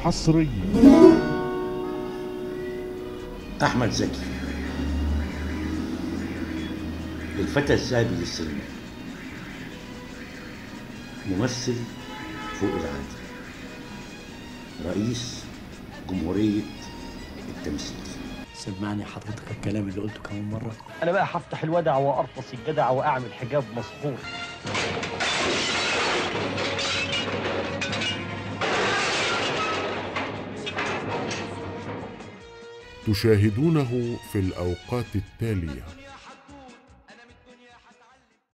حصري أحمد زكي الفتى الذهبي للسينما ممثل فوق العادي رئيس جمهورية التمثيل سمعني حضرتك الكلام اللي قلته كمان مرة انا بقى هفتح الودع وارقص الجدع واعمل حجاب مسحور تشاهدونه في الأوقات التالية